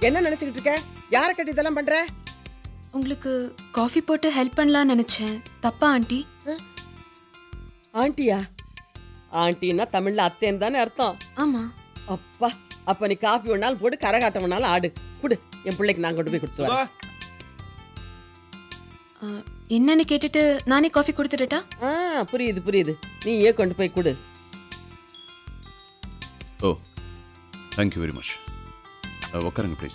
என்ன நினைச்சுக்கிட்டு இருக்க யாரை கட்டி இதெல்லாம் பண்ற உங்களுக்கு காஃபி போட்டு ஹெல்ப் பண்ணலாம்னு நினைச்சேன் தப்பா ஆண்டி ஆண்டியா ஆண்டின்னா தமிழ்ல அத்தேன்னு தானே அர்த்தம் ஆமா அப்பா அப்ப நீ காப்பி வேணாலும் போட்டு கரகாட்டம் வேணாலும் ஆடு குடு என் பிள்ளைக்கு நான் கொண்டு போய் கொடுத்து வரேன் ஆ, என்னன்னு கேட்டுட்டு நானே காஃபி கொடுத்துடட்டா ஆ புரியுது புரியுது நீ ஏன் கொண்டு போய் கொடு ஓ தேங்க்யூ வெரி மச் உட்காருங்க ப்ளீஸ்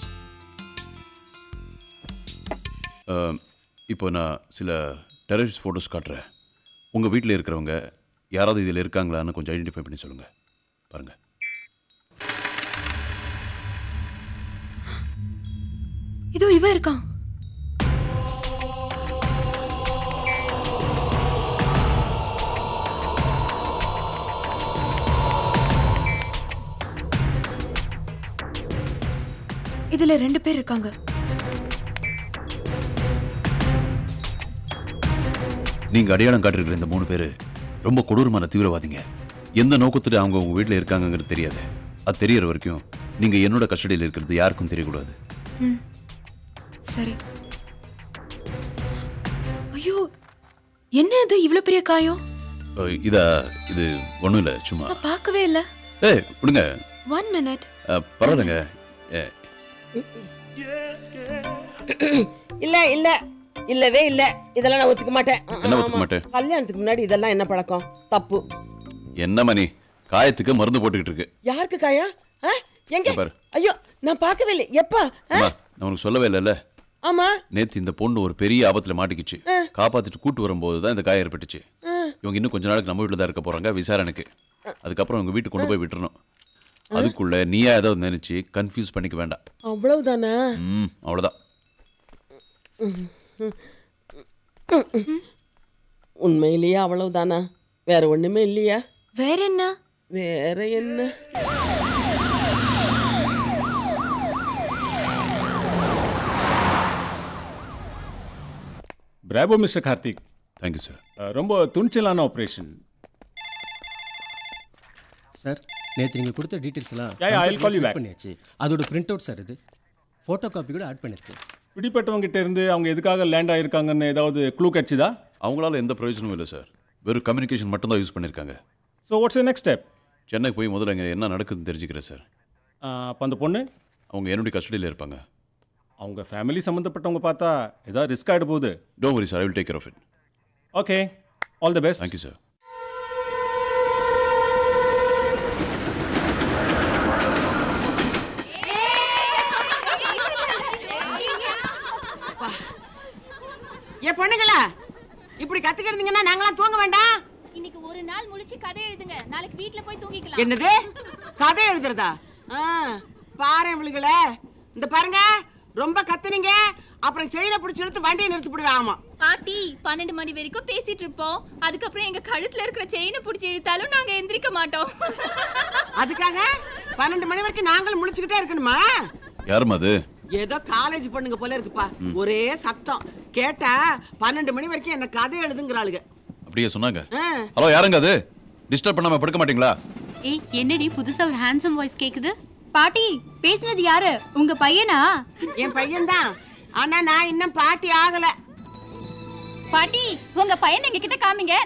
இப்போ நான் சில டெரரிஸ்ட் ஃபோட்டோஸ் காட்டுறேன் உங்கள் வீட்டில் இருக்கிறவங்க யாராவது இதில் இருக்காங்களான்னு கொஞ்சம் ஐடென்டிஃபை பண்ணி சொல்லுங்கள் பாருங்கள் இதோ இவன் இருக்கான் இதுல ரெண்டு பேர் இருக்காங்க நீங்கள் அடையாளம் காட்டிருக்கிற இந்த மூணு பேர் ரொம்ப கொடூரமான தீவிரவாதிங்க எந்த நோக்கத்தில் அவங்க உங்கள் வீட்டில் இருக்காங்கங்கிறது தெரியாது அது தெரியற வரைக்கும் நீங்கள் என்னோட கஸ்டடியில் இருக்கிறது யாருக்கும் தெரியக்கூடாது ம் சரி ஐயோ என்ன இது இவ்ளோ பெரிய காயம் அஹ், இதா இது ஒன்றும் இல்லை சும்மா நான் பார்க்கவே இல்ல ஏய் விடுங்க ஒன் மினிட் அஹ், பரவாயில்லைங்க அஹ், இல்ல இல்ல இல்லவே இல்ல இதெல்லாம் நான் ஒத்துக்க மாட்டேன் ஆ, என்ன ஆமா. ஒத்துக்க மாட்டேன்? கல்யாணத்துக்கு முன்னாடி இதெல்லாம் என்ன பழக்கம் தப்பு என்ன மணி காயத்துக்கு மருந்து போட்டுக்கிட்டு இருக்கு யாருக்கு காயம் ஆ? எங்க இங்க பாரு. ஐயோ நான் பார்க்கவே இல்லை எப்பா ஆ? அம்மா, நான் உனக்கு சொல்லவே இல்லைல்ல ஆமா நேத்து இந்த பொண்ணு ஒரு பெரிய ஆபத்துல மாட்டிக்கிச்சு காப்பாத்திட்டு கூட்டு வரும்போது தான் இந்த காயம் ஏற்பட்டுச்சு இவங்க இன்னும் கொஞ்ச நாளுக்கு நம்ம வீட்டில் தான் இருக்க போறாங்க விசாரணைக்கு அதுக்கப்புறம் உங்க வீட்டுக்கு கொண்டு போய் விட்டுறணும் அதுக்குள்ள நீயா ஏதாவது நினைச்சு கன்ஃபியூஸ் பண்ணிக்க வேண்டாம் அவ்வளவுதானா ம் அவ்வளோதான் உண்மையிலேயே அவ்வளவுதானா வேற ஒண்ணுமே இல்லையா வேற என்ன வேற என்ன bravo mister Karthik thank you sir ah, ரொம்ப துணிச்சலான ஆப்ரேஷன் சார் நேற்று நீங்கள் கொடுத்த டீட்டெயில்ஸ் எல்லாம் Yeah, yeah, I'll call you fill back. பண்ணியாச்சு அதோட பிரிண்ட் அவுட் சார் இது ஃபோட்டோ காப்பி கூட ஆட் பண்ணியிருக்கேன் பிடிப்பட்டவங்க கிட்ட இருந்து அவங்க எதுக்காக லேண்ட் ஆயிருக்காங்கன்னு ஏதாவது க்ளூ கிடைச்சுதா அவங்களால எந்த பிரயோஜனமும் இல்லை சார் வெறும் கம்யூனிகேஷன் மட்டும்தான் யூஸ் பண்ணியிருக்காங்க ஸோ வாட்ஸ் நெக்ஸ்ட் ஸ்டெப் சென்னைக்கு போய் முதல்ல இங்கே என்ன நடக்குதுன்னு தெரிஞ்சுக்கிறேன் சார் அப்போ அந்த பொண்ணு அவங்க என்னுடைய கஸ்டடியில் இருப்பாங்க அவங்க ஃபேமிலி சம்மந்தப்பட்டவங்க பார்த்தா ஏதாவது ரிஸ்க் ஆகிட போகுது டோ worry sir I will take care of it okay all the best thank you sir ஏ பொண்ணுங்களா இப்படி கத்துக்கிட்டீங்கன்னா நாங்களாம் தூங்க வேண்டாம் இன்னைக்கு ஒரு நாள் முடிச்சு கதை எழுதுங்க நாளைக்கு வீட்ல போய் தூங்கிக்கலாம் என்னது கதை எழுதுறதா ஆ, பாரு இவளுகளே இந்த பாருங்க ரொம்ப கத்துனீங்க அப்புறம் செயினை பிடிச்சி இழுத்து வண்டியை நிறுத்தி போடுவேன் ஆமா பாட்டி பன்னெண்டு மணி வரைக்கும் பேசிட்டு இருப்போம் அதுக்கப்புறம் எங்க கழுத்துல இருக்கிற செயினை பிடிச்சி இழுத்தாலும் நாங்க எந்திரிக்க மாட்டோம் அதுக்காக பன்னெண்டு மணி வரைக்கும் நாங்களும் முழிச்சுக்கிட்டே இருக்கணுமா யாரும்மா அது ஏதோ காலேஜ் பொண்ணுங்க போல இருக்குப்பா ஒரே சத்தம் கேட்டா பன்னெண்டு மணி வரைக்கும் என்ன கதை எழுதுங்கிறாளுங்க அப்படியே சொன்னாங்க ஆ. ஹலோ யாருங்க அது டிஸ்டர்ப் பண்ணாம படுக்க மாட்டீங்களா ஏய் என்னடி புதுசா ஒரு ஹேண்ட்ஸம் வாய்ஸ் கேக்குது பாட்டி பேசுனது யாரு உங்க பையனா என் பையன்தான் ஆனா நான் இன்னும் பாட்டி ஆகல பாட்டி உங்க பையன் எங்க கிட்ட காமிங்க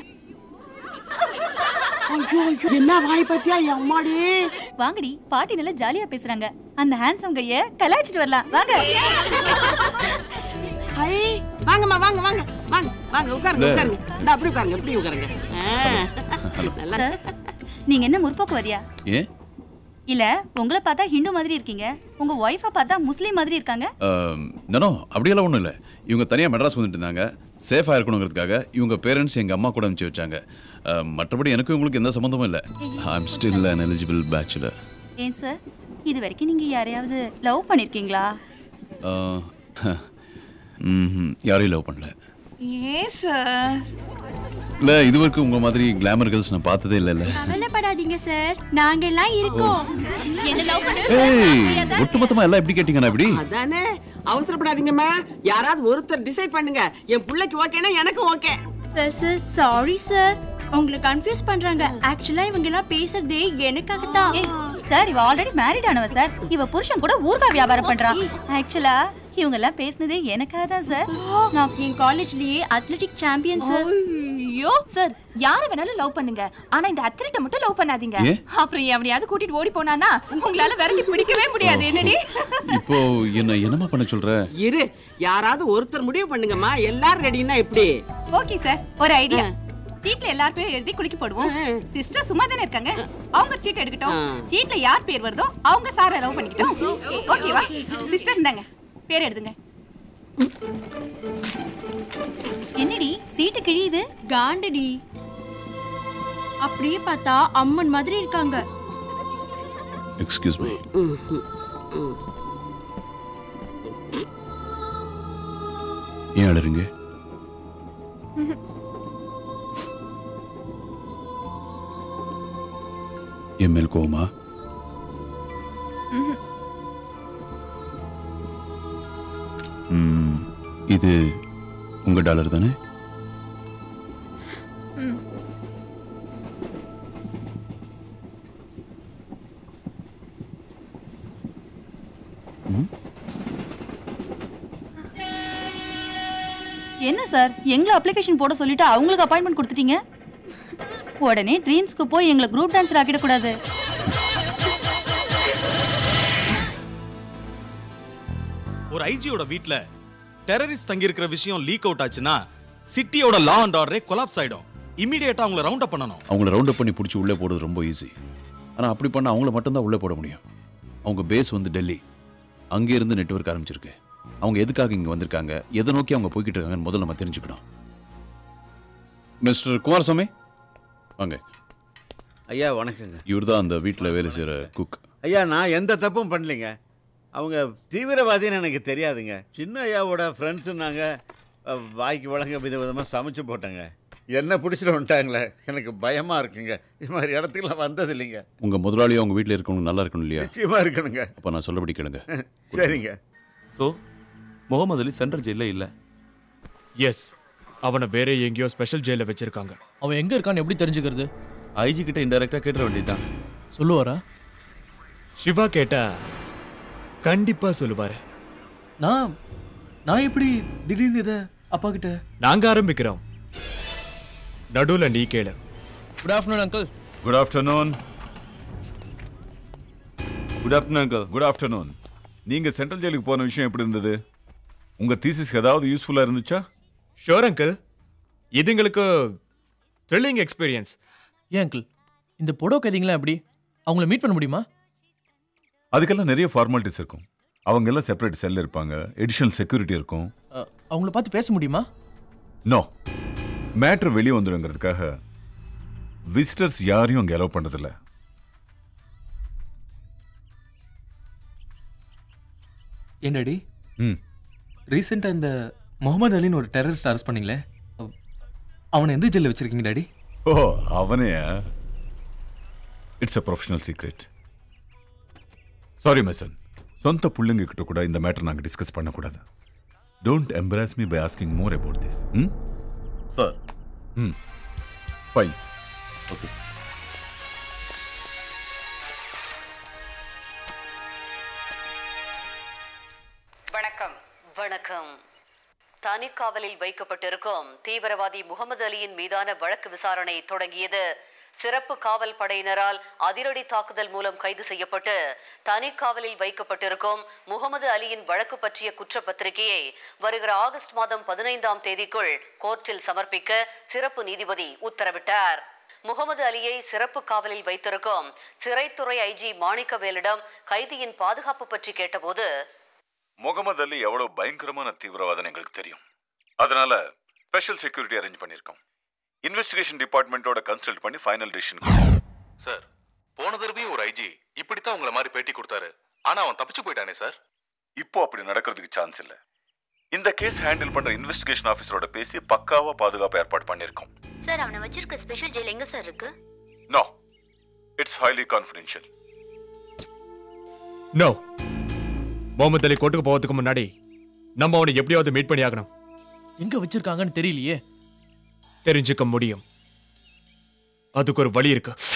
ஐயோ, ஐயோ, என்ன வாய் பத்தியா என் அம்மாடி வாங்கடி பாட்டி நல்லா ஜாலியா பேசுறாங்க அந்த ஹேண்ட்ஸம் கைய கலாய்ச்சிட்டு வரலாம் வாங்க ஐ வாங்கம்மா வாங்க வாங்க வாங்க வாங்க உட்காருங்க உட்காருங்க இந்த அப்படி உட்காருங்க இப்படி உட்காருங்க ஆ, நல்லா நீங்க என்ன முற்போக்கு வரியா ஏன் இல்ல உங்களை பார்த்தா ஹிந்து மாதிரி இருக்கீங்க உங்க ஒய்ஃபை பார்த்தா முஸ்லீம் மாதிரி இருக்காங்க நோ அப்படியெல்லாம் ஒன்றும் இல்லை இவங்க தனியாக மெட்ராஸ் வந்துட்டு இருந்தாங்க சேஃபாக இருக்கணுங்கிறதுக்காக இவங்க பேரண்ட்ஸ் எங்கள் அம்மா கூட அனுப்பிச்சு வச்சாங்க அஹ், மற்றபடி எனக்கும் இவங்களுக்கு எந்த சம்மந்தமும் இல்லை I am still an eligible bachelor ஏன் சார் இது வரைக்கும் நீங்க யாரையாவது லவ் பண்ணிருக்கீங்களா அஹ், ம்ஹும், யாரையும் லவ் பண்ணல ஏன் சார் இல்லை இது வரைக்கும் உங்கள் மாதிரி கிளாமர் கேர்ள்ஸ் நான் பார்த்ததே இல்லைல்ல கவலைப்படாதீங்க சார் நாங்க எல்லாம் இருக்கோம் என்ன லவ் பண்ண ஏய் ஒட்டுமொத்தமாக எல்லாம் எப்படி கேட்டீங்கண்ணா இப்படி அதானே அவசரப்படாதீங்கம்மா யாராவது ஒருத்தர் டிசைட் பண்ணுங்க என் பிள்ளைக்கு ஓகேனா எனக்கும் okay sir sir sorry sir உங்களை கன்ஃபியூஸ் பண்றாங்க ஆக்சுவலா இவங்க எல்லாம் பேசுறதே எனக்காக தான் சார் இவ ஆல்ரெடி மேரிட் ஆனவ சார் இவ புருஷன் கூட ஊர்கா வியாபாரம் பண்றா ஆக்சுவலா இவங்க எல்லாம் பேசுனதே எனக்காக தான் சார் நான் என் காலேஜ்லயே அத்லெட்டிக் சாம்பியன் சார் ஐயோ சார் யார வேணாலும் லவ் பண்ணுங்க ஆனா இந்த அத்லெட்டை மட்டும் லவ் பண்ணாதீங்க ஏன்? அப்புறம் எவனையாவது கூட்டிட்டு ஓடி போனானா உங்களால விரட்டி பிடிக்கவே முடியாது என்னடி இப்போ என்ன என்னமா பண்ண சொல்ற இரு யாராவது ஒருத்தர் முடிவு பண்ணுங்கம்மா எல்லாரும் ரெடின்னா எப்படி ஓகே சார் ஒரு ஐடியா சீட்ல எல்லார் பேரும் எழுதி குளிக்க போடுவோம் சிஸ்டர் சும்மா தானே இருக்காங்க அவங்க சீட் எடுக்கட்டும் சீட்ல யார் பேர் வருதோ அவங்க சார லவ் பண்ணிக்கிட்டோம் ஓகேவா சிஸ்டர் இந்தாங்க பேர் எழுதுங்க என்னடி சீட்டு கிழியுது காண்டடி அப்படியே பார்த்தா அம்மன் மாதிரி இருக்காங்க எக்ஸ்கியூஸ் மீ ஏன் அழறீங்க என் மேல் கோவமா ம், இது உங்க டாலர் தானே என்ன சார் எங்களை அப்ளிகேஷன் போட சொல்லிட்டு அவங்களுக்கு அப்பாயின்மெண்ட் கொடுத்துட்டீங்க உடனே ட்ரீம்ஸ்க்கு போய் எங்களை குரூப் டான்ஸர் ஆக்கிடக்கூடாது ஒரு ஐஜியோட வீட்ல டெரரிஸ்ட் தங்கி இருக்கிற விஷயம் லீக் அவுட் ஆச்சுன்னா சிட்டியோட லா அண்ட் ஆர்டரே கொலாப்ஸ் ஆயிடும் இமிடியேட்டா அவங்கள ரவுண்ட் அப் பண்ணணும் அவங்கள ரவுண்ட் அப் பண்ணி பிடிச்சி உள்ளே போடுறது ரொம்ப ஈஸி ஆனால் அப்படி பண்ண அவங்கள மட்டும்தான் உள்ளே போட முடியும் அவங்க பேஸ் வந்து டெல்லி அங்கே இருந்து நெட்வொர்க் ஆரம்பிச்சிருக்கு அவங்க எதுக்காக இங்கே வந்திருக்காங்க எதை நோக்கி அவங்க போய்கிட்டு இருக்காங்கன்னு முதல்ல நம்ம தெரிஞ்சுக்கணும் மிஸ்டர் குமாரசாமி வாங்க ஐயா வணக்கங்க இவர் தான் அந்த வீட்டில் வேலை செய்கிற குக் ஐயா நான் எந்த தப்பும் பண்ணலைங்க அவங்க தீவிரவாதின்னு எனக்கு தெரியாதுங்க சின்ன ஐயாவோட ஃப்ரெண்ட்ஸுன்னாங்க அஹ், வாய்க்கு வழங்க வித விதமாக சமைச்சு போட்டேங்க என்ன பிடிச்சிட்டு வந்துட்டாங்களே எனக்கு பயமாக இருக்குங்க இது மாதிரி இடத்துக்குலாம் வந்தது இல்லைங்க உங்கள் முதலாளியும் அவங்க வீட்டில் இருக்கணும் நல்லா இருக்கணும் இல்லையா நிச்சயமாக இருக்கணுங்க அப்போ நான் சொல்லபடி கேளுங்க சரிங்க ஸோ முகமது அலி சென்ட்ரல் ஜெயிலில் இல்லை எஸ் அவனை வேற எங்கேயோ ஸ்பெஷல் ஜெயில வச்சிருக்காங்க அவன் எங்க இருக்கான்னு எப்படி தெரிஞ்சுக்கிறது ஐஜி கிட்ட இன்டெரக்டாக கேட்டுற வேண்டியதுதான் சொல்லுவாரா சிவா கேட்டா கண்டிப்பா சொல்லுவாரு நான் நான் எப்படி திடீர்னு இதை அப்பா கிட்ட நாங்க ஆரம்பிக்கிறோம் நடுவுல நீ கேளு good afternoon uncle good afternoon good afternoon uncle good afternoon நீங்க சென்ட்ரல் ஜெயிலுக்கு போன விஷயம் எப்படி இருந்தது உங்க தீசிஸ்க்கு ஏதாவது யூஸ்ஃபுல்லா இருந்துச்சா ஷோர் அங்கிள் இது எங்களுக்கு த்ரில்லிங் எக்ஸ்பீரியன்ஸ் ஏன் அங்கிள் இந்த பொடோ கைதிங்களா எப்படி அவங்கள மீட் பண்ண முடியுமா அதுக்கெல்லாம் நிறைய ஃபார்மாலிட்டிஸ் இருக்கும் அவங்க எல்லாம் செப்பரேட் செல் இருப்பாங்க எடிஷனல் செக்யூரிட்டி இருக்கும் அஹ், அவங்கள பார்த்து பேச முடியுமா நோ மேட்ரு வெளியே வந்துடுங்கிறதுக்காக விசிட்டர்ஸ் யாரையும் அங்கே அலோவ் பண்ணதில்ல என்னடி ம் ரீசெண்டாக இந்த முகமது அலின்னு ஒரு டெரரிஸ்ட் அரெஸ்ட் பண்ணீங்களே அவ- அவனை எந்த ஜெயிலில் வச்சிருக்கீங்க டாடி ஓ அவனே it's a professional secret sorry மெசன் சொந்த புள்ளைங்க கிட்ட கூட இந்த மேட்டர் நாங்கள் டிஸ்கஸ் பண்ணக்கூடாது don't embarrass me by asking more about this hmm sir hmm files okay sir வணக்கம் வணக்கம் தனிக்காவலில் வைக்கப்பட்டிருக்கும் தீவிரவாதி முகமது அலியின் மீதான வழக்கு விசாரணை தொடங்கியது சிறப்பு காவல் படையினரால் அதிரடி தாக்குதல் மூலம் கைது செய்யப்பட்டு தனிக்காவலில் வைக்கப்பட்டிருக்கும் முகமது அலியின் வழக்கு பற்றிய குற்றப்பத்திரிகையை வருகிற ஆகஸ்ட் மாதம் பதினைந்தாம் தேதிக்குள் கோர்ட்டில் சமர்ப்பிக்க சிறப்பு நீதிபதி உத்தரவிட்டார் முகமது அலியை சிறப்பு காவலில் வைத்திருக்கும் சிறைத்துறை ஐஜி மாணிக்கவேலிடம் கைதியின் பாதுகாப்பு பற்றி கேட்டபோது முகமது அலி எவ்வளவு பயங்கரமான தீவிரவாதம் எங்களுக்கு தெரியும் அதனால ஸ்பெஷல் செக்யூரிட்டி அரேஞ்ச் பண்ணியிருக்கோம் இன்வெஸ்டிகேஷன் டிபார்ட்மெண்ட்டோட கன்சல்ட் பண்ணி ஃபைனல் டிசிஷன் சார் போன தடவையும் ஒரு ஐஜி இப்படித்தான் உங்களை மாதிரி பேட்டி கொடுத்தாரு ஆனா அவன் தப்பிச்சு போயிட்டானே சார் இப்போ அப்படி நடக்கிறதுக்கு சான்ஸ் இல்லை இந்த கேஸ் ஹேண்டில் பண்ற இன்வெஸ்டிகேஷன் ஆஃபீஸரோட பேசி பக்காவா பாதுகாப்பு ஏற்பாடு பண்ணியிருக்கோம் சார் அவனை வச்சிருக்க ஸ்பெஷல் ஜெயில் எங்க சார் இருக்கு no it's highly confidential no Mohammed Ali கோர்ட்டுக்கு போகிறதுக்கு முன்னாடி நம்ம அவனை எப்படியாவது மீட் பண்ணி ஆகணும் எங்க வச்சிருக்காங்கன்னு தெரியலையே தெரிஞ்சுக்க முடியும் அதுக்கு ஒரு வழி இருக்கு